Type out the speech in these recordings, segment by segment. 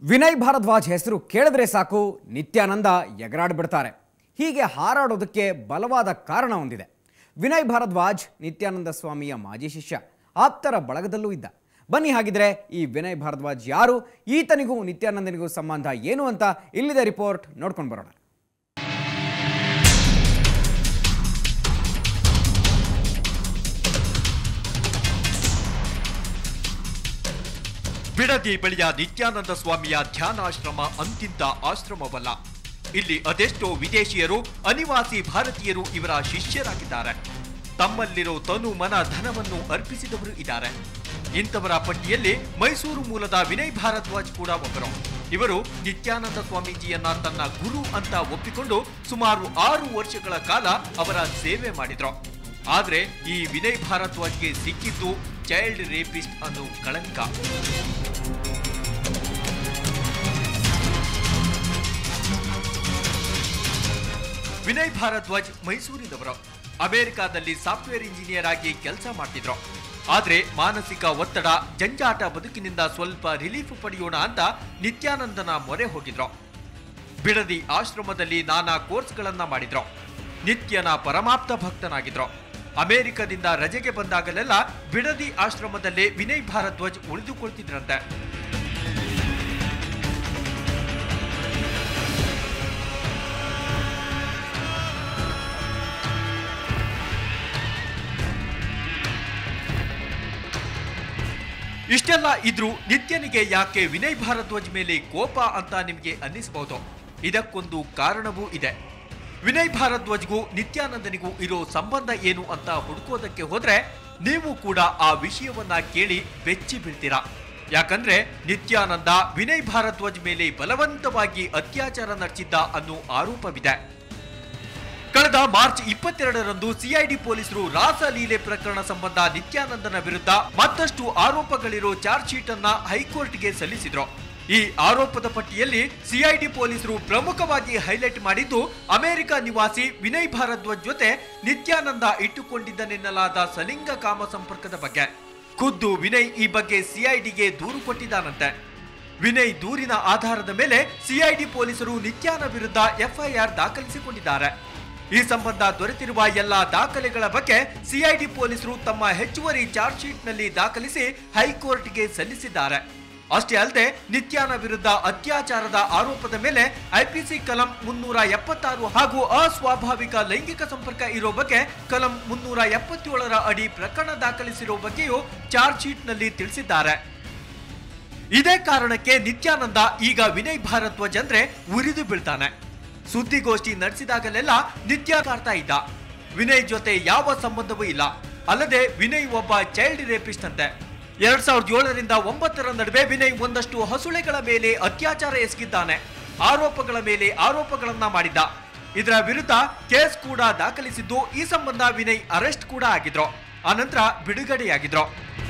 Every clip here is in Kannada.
ವಿನಯ್ ಭಾರದ್ವಾಜ್ ಹೆಸರು ಕೇಳಿದ್ರೆ ಸಾಕು ನಿತ್ಯಾನಂದ ಎಗರಾಡ್ಬಿಡ್ತಾರೆ ಹೀಗೆ ಹಾರಾಡೋದಕ್ಕೆ ಬಲವಾದ ಕಾರಣ ಒಂದಿದೆ ವಿನಯ್ ಭಾರದ್ವಾಜ್ ನಿತ್ಯಾನಂದ ಸ್ವಾಮಿಯ ಮಾಜಿ ಶಿಷ್ಯ ಆಪ್ತರ ಬಳಗದಲ್ಲೂ ಇದ್ದ ಬನ್ನಿ ಹಾಗಿದ್ರೆ ಈ ವಿನಯ್ ಭಾರದ್ವಾಜ್ ಯಾರು ಈತನಿಗೂ ನಿತ್ಯಾನಂದನಿಗೂ ಸಂಬಂಧ ಏನು ಅಂತ ಇಲ್ಲಿದೆ ರಿಪೋರ್ಟ್ ನೋಡ್ಕೊಂಡು ಬರೋಣ ಬಿಡದಿ ಬಳಿಯ ನಿತ್ಯಾನಂದ ಸ್ವಾಮಿಯ ಧ್ಯಾನಾಶ್ರಮ ಅಂತಿಂತ ಆಶ್ರಮವಲ್ಲ ಇಲ್ಲಿ ಅದೆಷ್ಟೋ ವಿದೇಶಿಯರು ಅನಿವಾಸಿ ಭಾರತೀಯರು ಇವರ ಶಿಷ್ಯರಾಗಿದ್ದಾರೆ ತಮ್ಮಲ್ಲಿರೋ ತನು ಮನ ಧನವನ್ನು ಅರ್ಪಿಸಿದವರು ಇದ್ದಾರೆ ಇಂಥವರ ಪಟ್ಟಿಯಲ್ಲಿ ಮೈಸೂರು ಮೂಲದ ವಿನಯ್ ಭಾರದ್ವಾಜ್ ಕೂಡ ಒಬ್ಬರು ಇವರು ನಿತ್ಯಾನಂದ ಸ್ವಾಮೀಜಿಯನ್ನ ತನ್ನ ಗುರು ಅಂತ ಒಪ್ಪಿಕೊಂಡು ಸುಮಾರು ಆರು ವರ್ಷಗಳ ಕಾಲ ಅವರ ಸೇವೆ ಮಾಡಿದ್ರು ಆದ್ರೆ ಈ ವಿನಯ್ ಭಾರದ್ವಾಜ್ಗೆ ಸಿಕ್ಕಿದ್ದು ಚೈಲ್ಡ್ ರೇಪಿಸ್ಟ್ ಅನ್ನೋ ಕಳಂಕ ವಿನಯ್ ಭಾರದ್ವಾಜ್ ಮೈಸೂರಿನವರು ಅಮೆರಿಕಾದಲ್ಲಿ ಸಾಫ್ಟ್ವೇರ್ ಇಂಜಿನಿಯರ್ ಆಗಿ ಕೆಲಸ ಮಾಡ್ತಿದ್ರು ಆದ್ರೆ ಮಾನಸಿಕ ಒತ್ತಡ ಜಂಜಾಟ ಬದುಕಿನಿಂದ ಸ್ವಲ್ಪ ರಿಲೀಫ್ ಪಡೆಯೋಣ ಅಂತ ನಿತ್ಯಾನಂದನ ಮೊರೆ ಹೋಗಿದ್ರು ಬಿಡದಿ ಆಶ್ರಮದಲ್ಲಿ ನಾನಾ ಕೋರ್ಸ್ಗಳನ್ನ ಮಾಡಿದ್ರು ನಿತ್ಯನ ಪರಮಾಪ್ತ ಭಕ್ತನಾಗಿದ್ರು ಅಮೆರಿಕದಿಂದ ರಜೆಗೆ ಬಂದಾಗಲೆಲ್ಲ ಬಿಡದಿ ಆಶ್ರಮದಲ್ಲೇ ವಿನಯ್ ಭಾರದ್ವಾಜ್ ಉಳಿದುಕೊಳ್ತಿದ್ರಂತೆ ಇಷ್ಟೆಲ್ಲ ಇದ್ರೂ ನಿತ್ಯನಿಗೆ ಯಾಕೆ ವಿನಯ್ ಭಾರದ್ವಾಜ್ ಮೇಲೆ ಕೋಪ ಅಂತ ನಿಮಗೆ ಅನ್ನಿಸಬಹುದು ಇದಕ್ಕೊಂದು ಕಾರಣವೂ ಇದೆ ವಿನಯ್ ಭಾರದ್ವಾಜ್ಗೂ ನಿತ್ಯಾನಂದನಿಗೂ ಇರೋ ಸಂಬಂಧ ಏನು ಅಂತ ಹುಡುಕೋದಕ್ಕೆ ಹೋದ್ರೆ ನೀವು ಕೂಡ ಆ ವಿಷಯವನ್ನ ಕೇಳಿ ಬೆಚ್ಚಿ ಬೀಳ್ತೀರಾ ಯಾಕಂದ್ರೆ ನಿತ್ಯಾನಂದ ವಿನಯ್ ಭಾರದ್ವಾಜ್ ಮೇಲೆ ಬಲವಂತವಾಗಿ ಅತ್ಯಾಚಾರ ನಡೆಸಿದ್ದ ಅನ್ನೋ ಆರೋಪವಿದೆ ಕಳೆದ ಮಾರ್ಚ್ ಇಪ್ಪತ್ತೆರಡರಂದು ಸಿಐಡಿ ಪೊಲೀಸರು ರಾಸಲೀಲೆ ಪ್ರಕರಣ ಸಂಬಂಧ ನಿತ್ಯಾನಂದನ ವಿರುದ್ಧ ಮತ್ತಷ್ಟು ಆರೋಪಗಳಿರೋ ಚಾರ್ಜ್ ಶೀಟ್ ಅನ್ನ ಹೈಕೋರ್ಟ್ಗೆ ಸಲ್ಲಿಸಿದ್ರು ಈ ಆರೋಪದ ಪಟ್ಟಿಯಲ್ಲಿ ಸಿಐಡಿ ಪೊಲೀಸರು ಪ್ರಮುಖವಾಗಿ ಹೈಲೈಟ್ ಮಾಡಿದ್ದು ಅಮೆರಿಕ ನಿವಾಸಿ ವಿನಯ್ ಭಾರದ್ವಾಜ್ ಜೊತೆ ನಿತ್ಯಾನಂದ ಇಟ್ಟುಕೊಂಡಿದ್ದನೆನ್ನಲಾದ ಸಲಿಂಗ ಕಾಮ ಸಂಪರ್ಕದ ಬಗ್ಗೆ ಖುದ್ದು ವಿನಯ್ ಈ ಬಗ್ಗೆ ಸಿಐಡಿಗೆ ದೂರು ಕೊಟ್ಟಿದ್ದಾನಂತೆ ವಿನಯ್ ದೂರಿನ ಆಧಾರದ ಮೇಲೆ ಸಿಐಡಿ ಪೊಲೀಸರು ನಿತ್ಯಾನ ವಿರುದ್ಧ ಎಫ್ಐಆರ್ ದಾಖಲಿಸಿಕೊಂಡಿದ್ದಾರೆ ಈ ಸಂಬಂಧ ದೊರೆತಿರುವ ಎಲ್ಲಾ ದಾಖಲೆಗಳ ಬಗ್ಗೆ ಸಿಐಡಿ ಪೊಲೀಸರು ತಮ್ಮ ಹೆಚ್ಚುವರಿ ಚಾರ್ಜ್ ಶೀಟ್ನಲ್ಲಿ ದಾಖಲಿಸಿ ಹೈಕೋರ್ಟ್ಗೆ ಸಲ್ಲಿಸಿದ್ದಾರೆ ಅಷ್ಟೇ ಅಲ್ಲದೆ ನಿತ್ಯಾನ ವಿರುದ್ಧ ಅತ್ಯಾಚಾರದ ಆರೋಪದ ಮೇಲೆ ಐಪಿಸಿ ಕಲಂ ಮುನ್ನೂರ ಎಪ್ಪತ್ತಾರು ಹಾಗೂ ಅಸ್ವಾಭಾವಿಕ ಲೈಂಗಿಕ ಸಂಪರ್ಕ ಇರೋ ಬಗ್ಗೆ ಕಲಂ ಮುನ್ನೂರ ಎಪ್ಪತ್ತೇಳರ ಅಡಿ ಪ್ರಕರಣ ದಾಖಲಿಸಿರೋ ಬಗ್ಗೆಯೂ ಚಾರ್ಜ್ ಶೀಟ್ನಲ್ಲಿ ತಿಳಿಸಿದ್ದಾರೆ ಇದೇ ಕಾರಣಕ್ಕೆ ನಿತ್ಯಾನಂದ ಈಗ ವಿನಯ್ ಭಾರದ್ವಾಜ್ ಅಂದ್ರೆ ಉರಿದು ಬೀಳ್ತಾನೆ ಸುದ್ದಿಗೋಷ್ಠಿ ನಡೆಸಿದಾಗಲೆಲ್ಲ ನಿತ್ಯ ಕಾಡ್ತಾ ಇದ್ದ ವಿನಯ್ ಜೊತೆ ಯಾವ ಸಂಬಂಧವೂ ಇಲ್ಲ ಅಲ್ಲದೆ ವಿನಯ್ ಒಬ್ಬ ಚೈಲ್ಡ್ ರೇಪಿಸ್ಟ್ ಅಂತೆ ಎರಡ್ ಸಾವಿರದ ಏಳರಿಂದ ಒಂಬತ್ತರ ನಡುವೆ ವಿನಯ್ ಒಂದಷ್ಟು ಹಸುಳೆಗಳ ಮೇಲೆ ಅತ್ಯಾಚಾರ ಎಸಗಿದ್ದಾನೆ ಆರೋಪಗಳ ಮೇಲೆ ಆರೋಪಗಳನ್ನ ಮಾಡಿದ್ದ ಇದರ ವಿರುದ್ಧ ಕೇಸ್ ಕೂಡ ದಾಖಲಿಸಿದ್ದು ಈ ಸಂಬಂಧ ವಿನಯ್ ಅರೆಸ್ಟ್ ಕೂಡ ಆಗಿದ್ರು ಆನಂತರ ಬಿಡುಗಡೆಯಾಗಿದ್ರು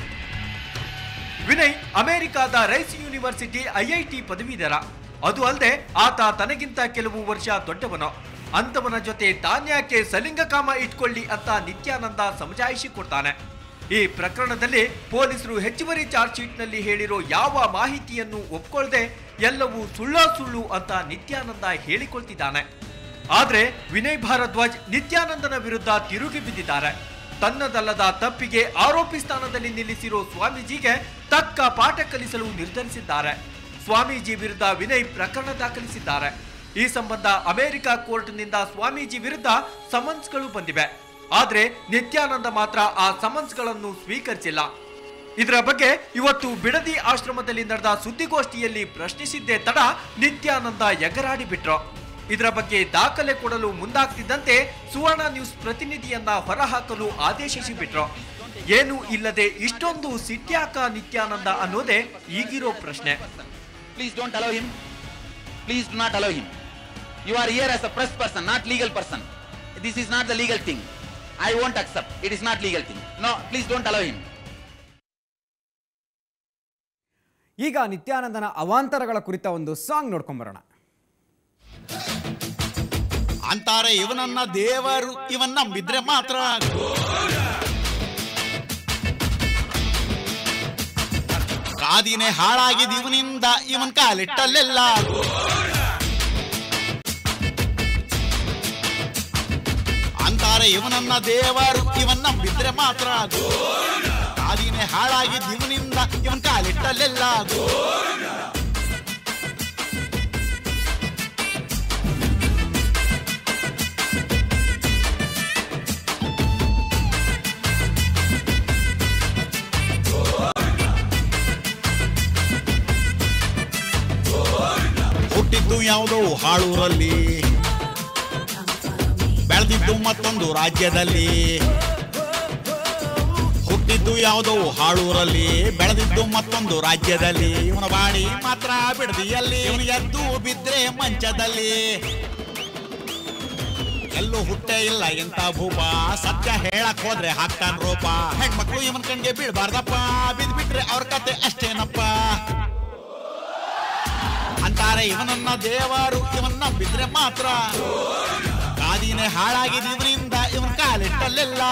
ವಿನಯ್ ಅಮೆರಿಕಾದ ರೈಸ್ ಯೂನಿವರ್ಸಿಟಿ ಐಐಟಿ ಪದವೀಧರ ಅದು ಅಲ್ಲದೆ ಆತ ತನಗಿಂತ ಕೆಲವು ವರ್ಷ ದೊಡ್ಡವನು ಅಂತವನ ಜೊತೆ ತಾನ್ಯಾಕೆ ಸಲಿಂಗಕಾಮ ಇಟ್ಕೊಳ್ಳಿ ಅಂತ ನಿತ್ಯಾನಂದ ಸಮಜಾಯಿಷಿ ಕೊಡ್ತಾನೆ ಈ ಪ್ರಕರಣದಲ್ಲಿ ಪೊಲೀಸರು ಹೆಚ್ಚುವರಿ ಚಾರ್ಜ್ ಶೀಟ್ನಲ್ಲಿ ಹೇಳಿರೋ ಯಾವ ಮಾಹಿತಿಯನ್ನು ಒಪ್ಕೊಳ್ದೆ ಎಲ್ಲವೂ ಸುಳ್ಳ ಸುಳ್ಳು ಅಂತ ನಿತ್ಯಾನಂದ ಹೇಳಿಕೊಳ್ತಿದ್ದಾನೆ ಆದ್ರೆ ವಿನಯ್ ಭಾರದ್ವಾಜ್ ನಿತ್ಯಾನಂದನ ವಿರುದ್ಧ ತಿರುಗಿ ಬಿದ್ದಿದ್ದಾರೆ ತನ್ನದಲ್ಲದ ತಪ್ಪಿಗೆ ಆರೋಪಿ ಸ್ಥಾನದಲ್ಲಿ ನಿಲ್ಲಿಸಿರೋ ಸ್ವಾಮೀಜಿಗೆ ತಕ್ಕ ಪಾಠ ಕಲಿಸಲು ನಿರ್ಧರಿಸಿದ್ದಾರೆ ಸ್ವಾಮೀಜಿ ವಿರುದ್ಧ ವಿನಯ್ ಪ್ರಕರಣ ದಾಖಲಿಸಿದ್ದಾರೆ ಈ ಸಂಬಂಧ ಅಮೆರಿಕ ಕೋರ್ಟ್ನಿಂದ ಸ್ವಾಮೀಜಿ ವಿರುದ್ಧ ಸಮನ್ಸ್ಗಳು ಬಂದಿವೆ ಆದ್ರೆ ನಿತ್ಯಾನಂದ ಮಾತ್ರ ಆ ಸಮನ್ಸ್ಗಳನ್ನು ಸ್ವೀಕರಿಸಿಲ್ಲ ಇದರ ಬಗ್ಗೆ ಇವತ್ತು ಬಿಡದಿ ಆಶ್ರಮದಲ್ಲಿ ನಡೆದ ಸುದ್ದಿಗೋಷ್ಠಿಯಲ್ಲಿ ಪ್ರಶ್ನಿಸಿದ್ದೇ ತಡ ನಿತ್ಯಾನಂದ ಎಗರಾಡಿ ಬಿಟ್ರು ಇದರ ಬಗ್ಗೆ ದಾಖಲೆ ಕೊಡಲು ಮುಂದಾಗ್ತಿದ್ದಂತೆ ಸುವರ್ಣ ನ್ಯೂಸ್ ಪ್ರತಿನಿಧಿಯನ್ನ ಹೊರಹಾಕಲು ಆದೇಶಿಸಿ ಬಿಟ್ರು ಏನು ಇಲ್ಲದೆ ಇಷ್ಟೊಂದು ಸಿಟ್ಯಾಕ ನಿತ್ಯಾನಂದ ಅನ್ನೋದೇ ಈಗಿರೋ ಪ್ರಶ್ನೆ Please don't allow him. Please do not allow him. You are here as a press person, not legal person. This is not the legal thing. I won't accept. It is not legal thing. No, please don't allow him. ಈಗ ನಿತ್ಯಾನಂದನ ಅವಾಂತರಗಳ ಕುರಿತ ಒಂದು ಸಾಂಗ್ ನೋಡ್ಕೊಂಬರೋಣ ಅಂತಾರೆ ಇವನನ್ನ ದೇವರು ಇವನ್ ನಂಬಿದ್ರೆ ಮಾತ್ರ ಕಾದಿನೇ ಹಾಳಾಗಿದ್ ಇವನಿಂದ ಇವನ್ ಕಾಲಿಟ್ಟಲ್ಲೆಲ್ಲ ಅಂತಾರೆ ಇವನನ್ನ ದೇವರು ಇವನ್ ನಂಬಿದ್ರೆ ಮಾತ್ರ ಕಾದಿನೇ ಹಾಳಾಗಿದ್ ಇವನಿಂದ ಇವನ್ ಕಾಲಿಟ್ಟಲ್ಲೆಲ್ಲ ಹುಟ್ಟಿದ್ದು ಯಾವುದೋ ಹಾಳೂರಲ್ಲಿ ಬೆಳೆದಿದ್ದು ಮತ್ತೊಂದು ರಾಜ್ಯದಲ್ಲಿ ಹುಟ್ಟಿದ್ದು ಯಾವುದೋ ಹಾಳೂರಲ್ಲಿ ಬೆಳೆದಿದ್ದು ಮತ್ತೊಂದು ರಾಜ್ಯದಲ್ಲಿ ಇವನ ಬಾಡಿ ಮಾತ್ರ ಬಿಡದಿಯಲ್ಲಿ ಇವನು ಎದ್ದು ಬಿದ್ರೆ ಮಂಚದಲ್ಲಿ ಎಲ್ಲೂ ಹುಟ್ಟೆ ಇಲ್ಲ ಎಂತ ಭೂಪ ಸತ್ಯ ಹೇಳಕ್ ಹೋದ್ರೆ ಹಾಕ್ತಾನ್ ರೂಪ ಹೆಣ್ಮಕ್ಳು ಇವನ್ ಕಣ್ಗೆ ಬೀಳ್ಬಾರ್ದಪ್ಪ ಬಿದ್ಬಿಟ್ರೆ ಅವ್ರ ಕತೆ ಅಷ್ಟೇನಪ್ಪ ಅಂತಾರೆ ಇವನನ್ನ ದೇವರು ಇವನ್ನ ಬಿದ್ರೆ ಮಾತ್ರ ಕಾದಿನೇ ಹಾಳಾಗಿದ್ ಇವನಿಂದ ಇವನ್ ಕಾಲಿಟ್ಟಲ್ಲೆಲ್ಲ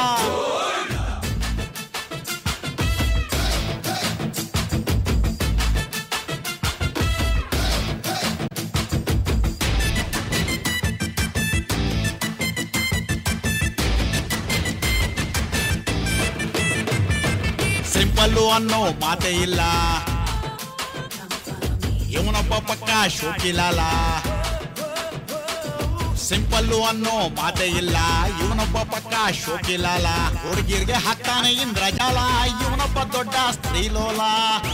ಸಿಂಪಲ್ಲು ಅನ್ನೋ ಮಾತೇ ಇಲ್ಲ ಇವನೊಬ್ಬ ಪಕ್ಕ ಶೋಕಿಲಾಲ ಸಿಂಪಲ್ಲು ಅನ್ನೋ ಮಾತೇ ಇಲ್ಲ ಇವನೊಬ್ಬ ಪಕ್ಕ ಶೋಕಿಲಾಲ ಹುಡುಗಿರ್ಗೆ ಹಾಕ್ತಾನೆ ಇಂದ್ರಜಾಲ ಇವನೊಬ್ಬ ದೊಡ್ಡ ಸ್ತ್ರೀಲೋಲ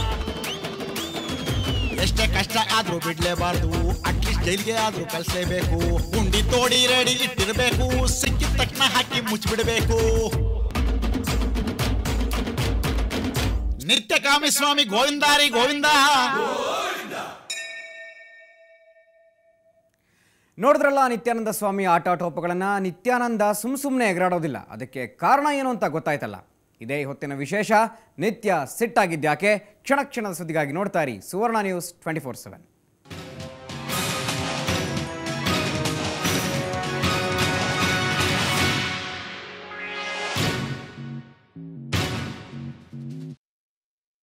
ಎಷ್ಟೇ ಕಷ್ಟ ಆದ್ರೂ ಬಿಡ್ಲೇಬಾರ್ದು ಅಟ್ಲೀಸ್ಟ್ ಜೈಲ್ಗೆ ಆದ್ರೂ ಕಳ್ಸಲೇಬೇಕು ಗುಂಡಿ ತೋಡಿ ರೆಡಿ ಇಟ್ಟಿರ್ಬೇಕು ಸಿಕ್ಕಿದ ತಕ್ಷಣ ಹಾಕಿ ಮುಚ್ಚಿಬಿಡ್ಬೇಕು ನಿತ್ಯ ಕಾಮಿಸ್ವಾಮಿ ಗೋವಿಂದಾರಿ ಗೋವಿಂದ ನೋಡಿದ್ರಲ್ಲ ನಿತ್ಯಾನಂದ ಸ್ವಾಮಿ ಆಟಾಟೋಪಗಳನ್ನು ನಿತ್ಯಾನಂದ ಸುಮ್ ಸುಮ್ಮನೆ ಎಗರಾಡೋದಿಲ್ಲ ಅದಕ್ಕೆ ಕಾರಣ ಏನು ಅಂತ ಗೊತ್ತಾಯ್ತಲ್ಲ ಇದೇ ಈ ಹೊತ್ತಿನ ವಿಶೇಷ ನಿತ್ಯ ಸಿಟ್ಟಾಗಿದ್ಯಾಕೆ ಕ್ಷಣ ಕ್ಷಣದ ಸುದ್ದಿಗಾಗಿ ನೋಡ್ತಾ ಇರಿ Suvarna news twenty four seven